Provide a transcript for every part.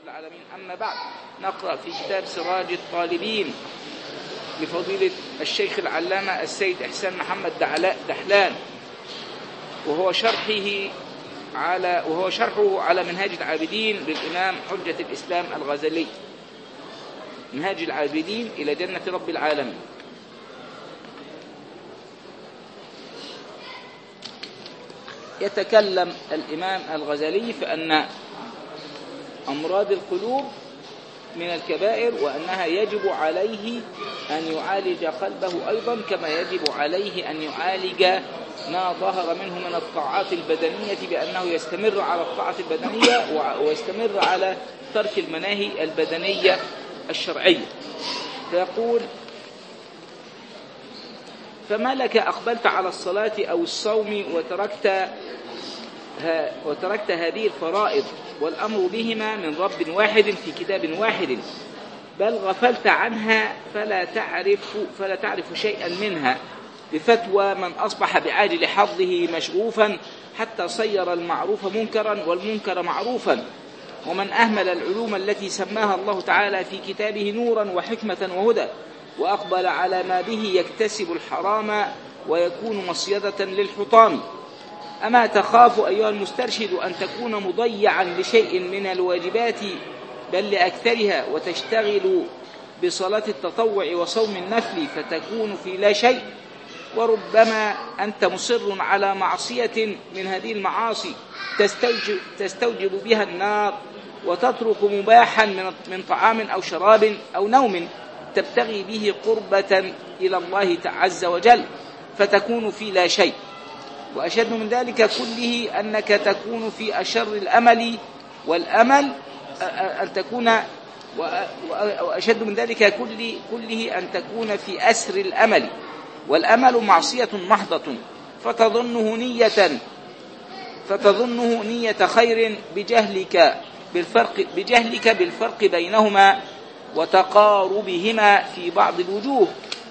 العالمين أما بعد نقرأ في كتاب سراج الطالبين لفضيلة الشيخ العلامة السيد إحسان محمد دعلاء دحلان وهو شرحه على وهو شرحه على منهاج العابدين للإمام حجة الإسلام الغزالي منهاج العابدين إلى جنة رب العالمين يتكلم الإمام الغزالي فأن أمراض القلوب من الكبائر وأنها يجب عليه أن يعالج قلبه أيضا كما يجب عليه أن يعالج ما ظهر منه من الطاعات البدنية بأنه يستمر على الطاعة البدنية ويستمر على ترك المناهي البدنية الشرعية فيقول فما لك أقبلت على الصلاة أو الصوم وتركت وتركت هذه الفرائض والأمر بهما من رب واحد في كتاب واحد بل غفلت عنها فلا تعرف فلا تعرف شيئا منها بفتوى من أصبح بعاجل حظه مشغوفا حتى صير المعروف منكرا والمنكر معروفا ومن أهمل العلوم التي سماها الله تعالى في كتابه نورا وحكمة وهدى وأقبل على ما به يكتسب الحرام ويكون مصيدة للحطام أما تخاف أيها المسترشد أن تكون مضيعا لشيء من الواجبات بل لأكثرها وتشتغل بصلاة التطوع وصوم النفل فتكون في لا شيء وربما أنت مصر على معصية من هذه المعاصي تستوجب, تستوجب بها النار وتترك مباحا من, من طعام أو شراب أو نوم تبتغي به قربة إلى الله عز وجل فتكون في لا شيء وأشد من ذلك كله أنك تكون في أشر الأمل والأمل أن تكون وأشد من ذلك كله, كله أن تكون في أسر الأمل والأمل معصية محضة فتظنه نية فتظنه نية خير بجهلك بالفرق بجهلك بالفرق بينهما وتقاربهما في بعض الوجوه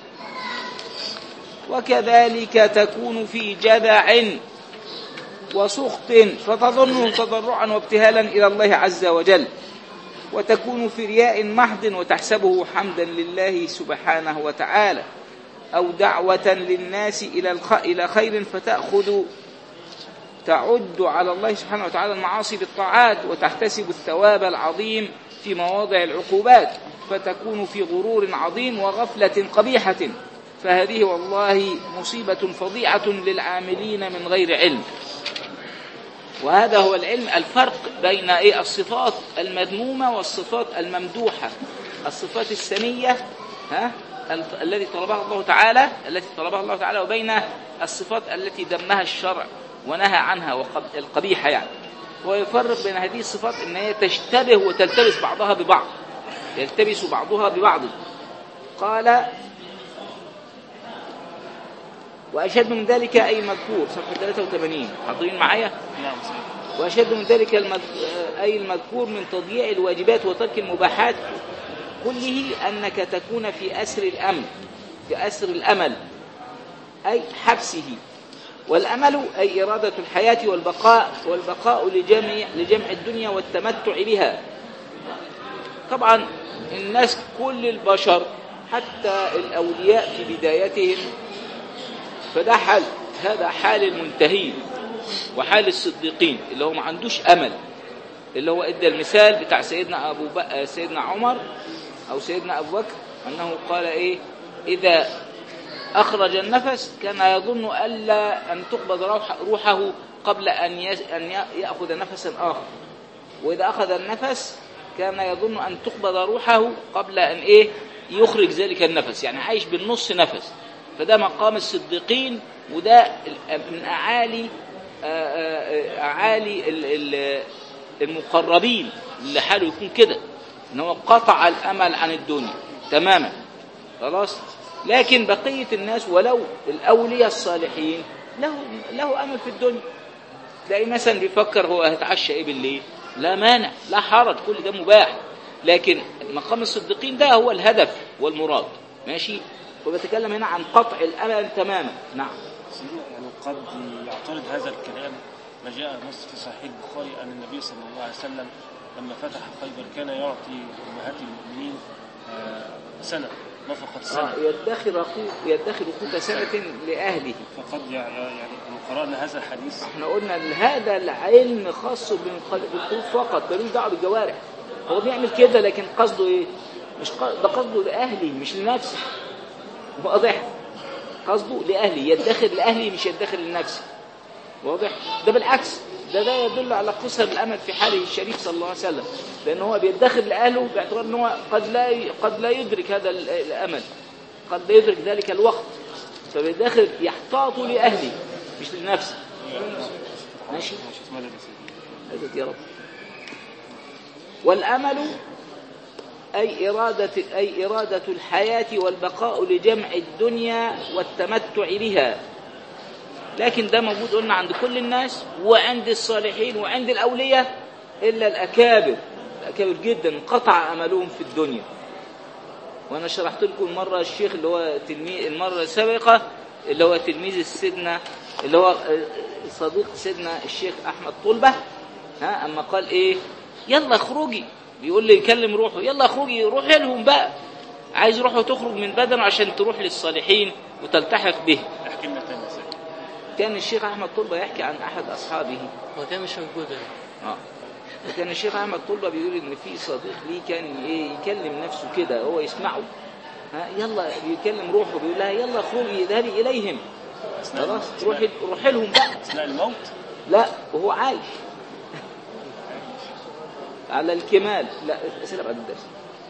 وكذلك تكون في جذع وسخط فتظنه تضرعا وابتهالا إلى الله عز وجل وتكون في رياء محض وتحسبه حمدا لله سبحانه وتعالى أو دعوة للناس إلى إلى خير فتأخذ تعد على الله سبحانه وتعالى المعاصي بالطاعات وتحتسب الثواب العظيم في مواضع العقوبات فتكون في غرور عظيم وغفلة قبيحة فهذه والله مصيبة فظيعة للعاملين من غير علم وهذا هو العلم الفرق بين ايه الصفات المذمومة والصفات الممدوحة الصفات السنية ها التي طلبها الله تعالى التي طلبها الله تعالى وبين الصفات التي ذمها الشرع ونهى عنها القبيحة يعني ويفرق بين هذه الصفات ان هي تشتبه وتلتبس بعضها ببعض يلتبس بعضها ببعض قال وأشد من ذلك أي المذكور صفحة 83 حاضرين معايا؟ نعم وأشد من ذلك أي المذكور من تضييع الواجبات وترك المباحات كله أنك تكون في أسر الأمل في أسر الأمل أي حبسه والأمل أي إرادة الحياة والبقاء والبقاء لجمع, لجمع الدنيا والتمتع بها طبعا الناس كل البشر حتى الأولياء في بدايتهم فده حال هذا حال المنتهين وحال الصديقين اللي هو ما عندوش امل اللي هو ادى المثال بتاع سيدنا ابو بقى سيدنا عمر او سيدنا ابو بكر انه قال ايه اذا اخرج النفس كان يظن الا ان تقبض روح روحه قبل ان ان ياخذ نفسا اخر واذا اخذ النفس كان يظن ان تقبض روحه قبل ان ايه يخرج ذلك النفس يعني عايش بالنص نفس فده مقام الصديقين وده من أعالي أعالي المقربين اللي حاله يكون كده ان هو قطع الأمل عن الدنيا تماما خلاص لكن بقية الناس ولو الأولياء الصالحين له له أمل في الدنيا تلاقي مثلا بيفكر هو هيتعشى ايه بالليل لا مانع لا حرج كل ده مباح لكن مقام الصديقين ده هو الهدف والمراد ماشي وبتكلم هنا عن قطع الامل تماما نعم يعني قد يعترض هذا الكلام ما جاء نص في صحيح البخاري ان النبي صلى الله عليه وسلم لما فتح خيبر كان يعطي أمهات المؤمنين آه، سنة نفقة آه، سنة يدخر أخوه يدخر قوت سنة لأهله فقد يع- يعني لو قرأنا هذا الحديث احنا قلنا إن هذا العلم خاص بالقل- بالقلوب فقط ملوش دعوه بالجوارح هو بيعمل كده لكن قصده ايه مش ق- ده قصده لاهلي مش لنفسه واضح قصده لاهلي يدخر لاهلي مش يدخر لنفسه واضح ده بالعكس ده ده يدل على قصر الامل في حاله الشريف صلى الله عليه وسلم لان هو بيدخر لاهله باعتبار ان هو قد لا ي- قد لا يدرك هذا ال- الامل قد لا يدرك ذلك الوقت فبيدخر يحتاط لاهله مش لنفسه ماشي ماشي اسمها ده بس. مدد يا رب والأمل أي إرادة, أي إرادة الحياة والبقاء لجمع الدنيا والتمتع بها لكن ده موجود قلنا عند كل الناس وعند الصالحين وعند الأولياء إلا الأكابر الأكابر جدا قطع أملهم في الدنيا وأنا شرحت لكم مرة الشيخ اللي هو تلميذ المرة السابقة اللي هو تلميذ السيدنا اللي هو صديق سيدنا الشيخ أحمد طلبة ها أما قال إيه يلا اخرجي بيقول لي يكلم روحه يلا اخرجي روحي لهم بقى عايز روحه تخرج من بدنه عشان تروح للصالحين وتلتحق به احكي لنا تاني مثال كان الشيخ أحمد طلبة يحكي عن أحد أصحابه هو ده مش موجود يعني. اه وكان الشيخ احمد طلبه بيقول ان في صديق ليه كان ايه يكلم نفسه كده هو يسمعه ها يلا يكلم روحه بيقول لها يلا اخرجي اذهبي اليهم خلاص روحي روحي لهم بقى أثناء الموت لا وهو عايش على الكمال لا اسئله بعد الدرس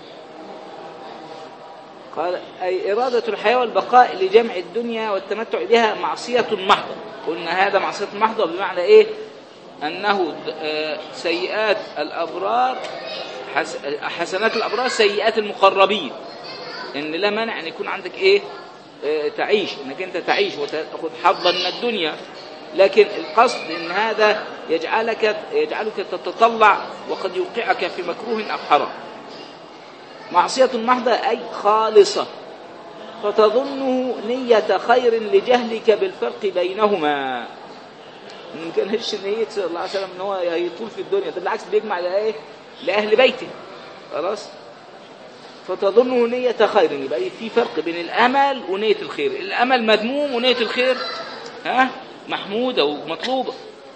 قال أي إرادة الحياة والبقاء لجمع الدنيا والتمتع بها معصية محضة قلنا هذا معصية محضة بمعنى إيه أنه آه، سيئات الأبرار حس- حسنات الأبرار سيئات المقربين إن لا مانع أن يكون عندك إيه آه، تعيش أنك أنت تعيش وتأخذ حظا من الدنيا لكن القصد أن هذا يجعلك يجعلك تتطلع وقد يوقعك في مكروه أو حرام معصية محضة أي خالصة فتظنه نية خير لجهلك بالفرق بينهما إن ما كانش نية صلى الله عليه وسلم ان هو يطول في الدنيا ده بالعكس بيجمع لايه لاهل بيته خلاص فتظنه نية خير يبقى في فرق بين الامل ونية الخير الامل مذموم ونية الخير ها محمودة ومطلوبة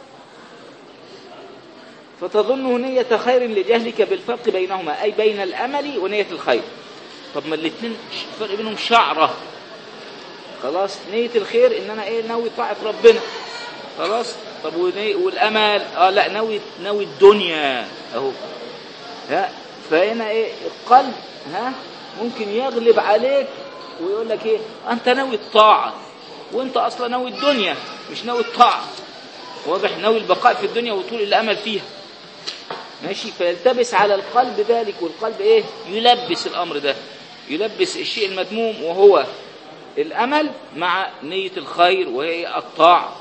فتظنه نية خير لجهلك بالفرق بينهما أي بين الأمل ونية الخير طب ما الاثنين فرق بينهم شعرة خلاص نية الخير إن أنا إيه ناوي طاعة ربنا خلاص طب وني- والأمل آه لا ناوي ناوي الدنيا أهو ها فهنا إيه القلب ها ممكن يغلب عليك ويقول لك إيه أنت ناوي الطاعة وأنت أصلا ناوي الدنيا مش ناوي الطاعة واضح ناوي البقاء في الدنيا وطول الأمل فيها ماشي فيلتبس على القلب ذلك والقلب ايه يلبس الامر ده يلبس الشيء المذموم وهو الامل مع نية الخير وهي الطاعة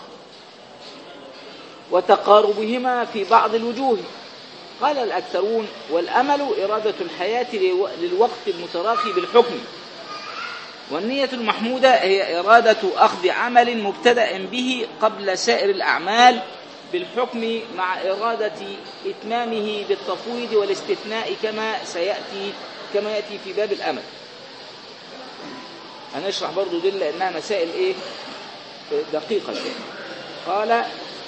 وتقاربهما في بعض الوجوه قال الأكثرون والأمل إرادة الحياة لو- للوقت المتراخي بالحكم والنية المحمودة هي إرادة أخذ عمل مبتدأ به قبل سائر الأعمال بالحكم مع إرادة إتمامه بالتفويض والاستثناء كما سيأتي كما يأتي في باب الأمل هنشرح برضو دي لأنها مسائل إيه دقيقة شوية قال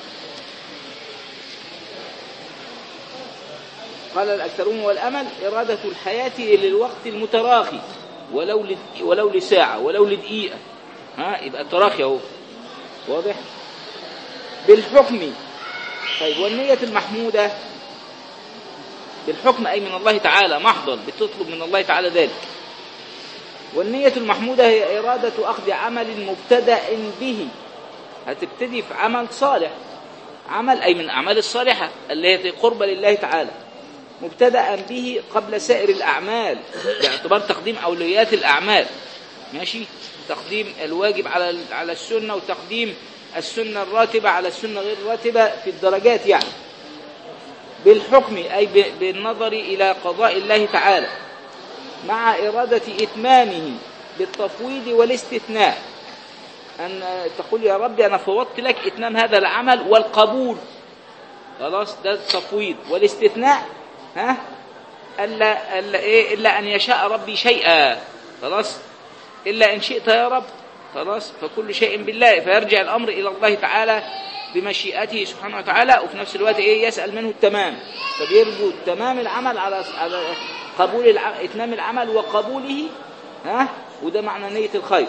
قال الأكثرون والأمل إرادة الحياة للوقت المتراخي ولو لد... ولو لساعة ولو لدقيقة ها يبقى التراخي أهو واضح بالحكم طيب والنية المحمودة بالحكم أي من الله تعالى محضا بتطلب من الله تعالى ذلك والنية المحمودة هي إرادة أخذ عمل مبتدأ به هتبتدي في عمل صالح عمل أي من الأعمال الصالحة التي قرب لله تعالى مبتدأ به قبل سائر الأعمال باعتبار تقديم أولويات الأعمال ماشي تقديم الواجب على على السنة وتقديم السنة الراتبة على السنة غير الراتبة في الدرجات يعني بالحكم أي ب- بالنظر إلى قضاء الله تعالى مع إرادة إتمامه بالتفويض والاستثناء أن تقول يا ربي أنا فوضت لك إتمام هذا العمل والقبول خلاص ده التفويض والاستثناء ها الا الا ايه الا ان يشاء ربي شيئا خلاص الا ان شئت يا رب خلاص فكل شيء بالله فيرجع الامر الى الله تعالى بمشيئته سبحانه وتعالى وفي نفس الوقت ايه يسال منه التمام فبيرجو تمام العمل على على قبول الع... اتمام العمل وقبوله ها وده معنى نيه الخير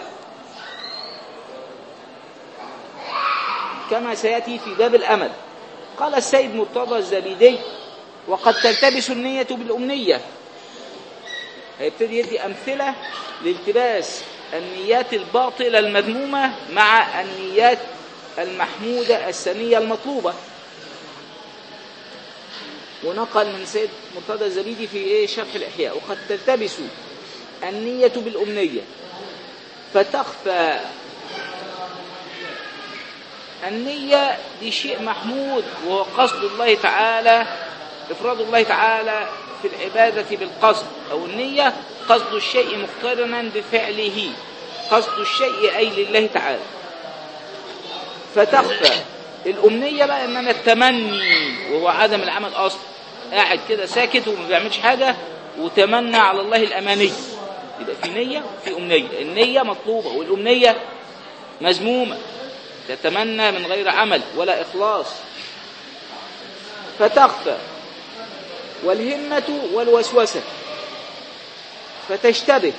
كما سياتي في باب الامل قال السيد مرتضى الزبيدي وقد تلتبس النيه بالامنيه هيبتدي يدي امثله لالتباس النيات الباطله المذمومه مع النيات المحموده السنيه المطلوبه ونقل من سيد مرتضى الزبيدي في ايه شرح الاحياء وقد تلتبس النيه بالامنيه فتخفى النية دي شيء محمود وهو قصد الله تعالى إفراد الله تعالى في العبادة بالقصد أو النية قصد الشيء مقترنا بفعله قصد الشيء أي لله تعالى فتخفى الأمنية بقى إنما التمني وهو عدم العمل أصلا قاعد كده ساكت وما بيعملش حاجة وتمنى على الله الأمانية يبقى في نية وفي أمنية النية مطلوبة والأمنية مذمومة تتمنى من غير عمل ولا إخلاص فتخفى والهمة والوسوسة فتشتبه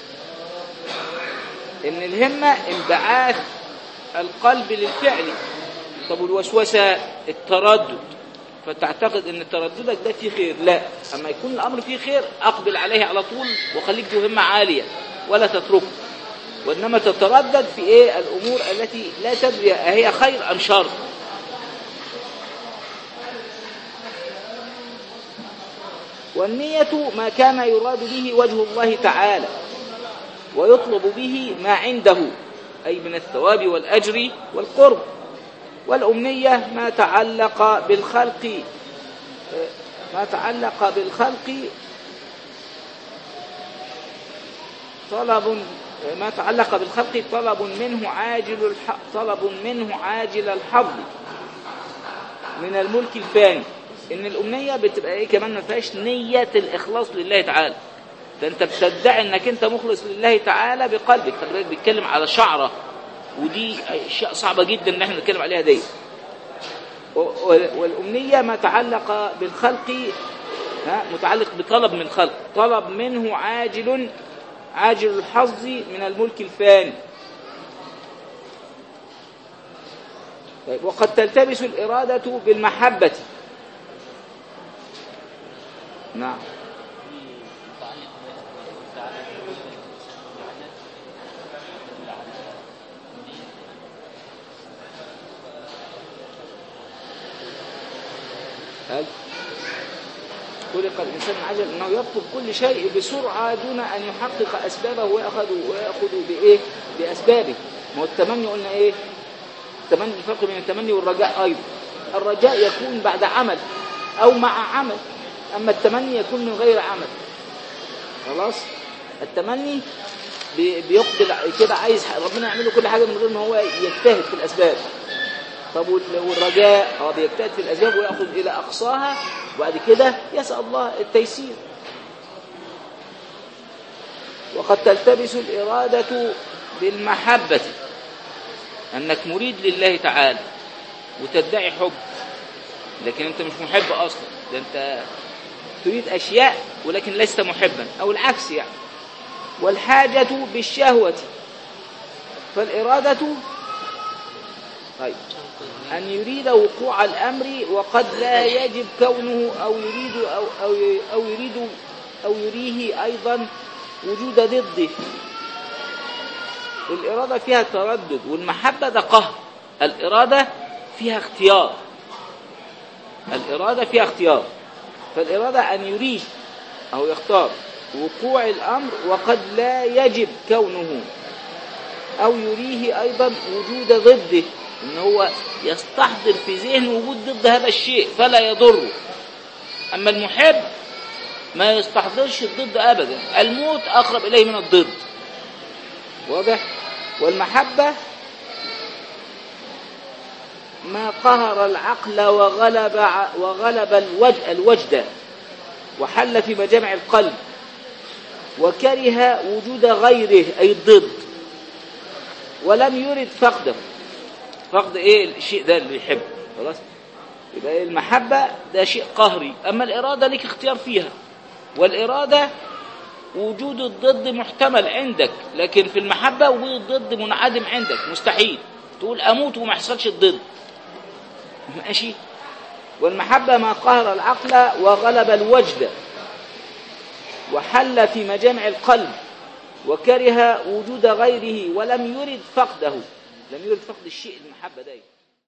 إن الهمة انبعاث القلب للفعل طب والوسوسة التردد فتعتقد ان ترددك ده فيه خير لا اما يكون الامر فيه خير اقبل عليه على طول وخليك ذو همه عاليه ولا تتركه وانما تتردد في ايه الامور التي لا تدري هي خير ام شر والنية ما كان يراد به وجه الله تعالى ويطلب به ما عنده أي من الثواب والأجر والقرب والأمنية ما تعلق بالخلق ما تعلق بالخلق طلب ما تعلق بالخلق طلب منه عاجل الح... طلب منه عاجل الحظ من الملك الفاني ان الامنيه بتبقى ايه كمان ما فيهاش نيه الاخلاص لله تعالى ده انت بتدعي انك انت مخلص لله تعالى بقلبك خلي بالك بيتكلم على شعره ودي اشياء صعبه جدا ان احنا نتكلم عليها دي والامنيه ما تعلق بالخلق ها متعلق بطلب من خلق طلب منه عاجل عاجل الحظ من الملك الفاني طيب وقد تلتبس الإرادة بالمحبة نعم هل خلق الإنسان عجل أنه يطلب كل شيء بسرعة دون أن يحقق أسبابه ويأخذ ويأخذ بإيه؟ بأسبابه ما هو التمني قلنا إيه؟ التمني الفرق بين التمني والرجاء أيضا الرجاء يكون بعد عمل أو مع عمل أما التمني يكون من غير عمل خلاص التمني بيقبل كده عايز ربنا يعمل له كل حاجة من غير ما هو يجتهد في الأسباب طب والرجاء اه بيجتهد في الأسباب ويأخذ إلى أقصاها وبعد كده يسأل الله التيسير وقد تلتبس الإرادة بالمحبة أنك مريد لله تعالى وتدعي حب لكن أنت مش محب أصلا ده أنت تريد أشياء ولكن لست محبا أو العكس يعني والحاجة بالشهوة فالإرادة طيب أن يريد وقوع الأمر وقد لا يجب كونه أو يريد أو أو أو يريد أو يريه أيضا وجود ضده الإرادة فيها تردد والمحبة ده قهر الإرادة فيها اختيار الإرادة فيها اختيار فالإرادة أن يريد أو يختار وقوع الأمر وقد لا يجب كونه أو يريه أيضا وجود ضده ان هو يستحضر في ذهنه وجود ضد هذا الشيء فلا يضره اما المحب ما يستحضرش الضد ابدا الموت اقرب اليه من الضد واضح والمحبه ما قهر العقل وغلب وغلب الوجد الوجد وحل في مجامع القلب وكره وجود غيره أي الضد ولم يرد فقده فقد ايه الشيء ده اللي يحبه خلاص يبقى المحبة ده شيء قهري أما الإرادة لك اختيار فيها والإرادة وجود الضد محتمل عندك لكن في المحبة وجود الضد منعدم عندك مستحيل تقول أموت وما يحصلش الضد ماشي والمحبة ما قهر العقل وغلب الوجد وحل في مجامع القلب وكره وجود غيره ولم يرد فقده لم يرد فقد الشيء المحبة ده